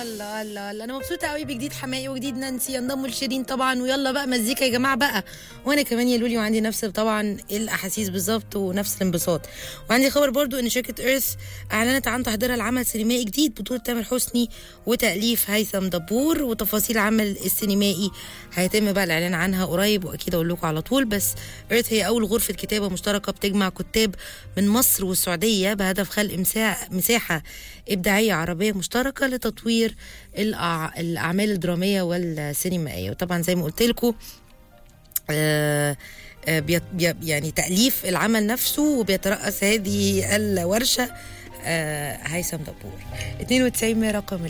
الله الله الله انا مبسوطه قوي بجديد حماقي وجديد نانسي ينضموا لشيرين طبعا ويلا بقى مزيكا يا جماعه بقى وانا كمان يا لولي وعندي نفس طبعا الاحاسيس بالظبط ونفس الانبساط وعندي خبر برضو ان شركه ايرث اعلنت عن تحضيرها لعمل سينمائي جديد بطوله تامر حسني وتاليف هيثم دبور وتفاصيل العمل السينمائي هيتم بقى الاعلان عنها قريب واكيد اقول لكم على طول بس ايرث هي اول غرفه كتابه مشتركه بتجمع كتاب من مصر والسعوديه بهدف خلق مساحه مساحه ابداعيه عربيه مشتركه لتطوير الأع... الاعمال الدراميه والسينمائيه وطبعا زي ما قلت لكم آه آه بيت... بي... يعني تاليف العمل نفسه وبيترأس هذه الورشه آه هيثم دبور 92 رقم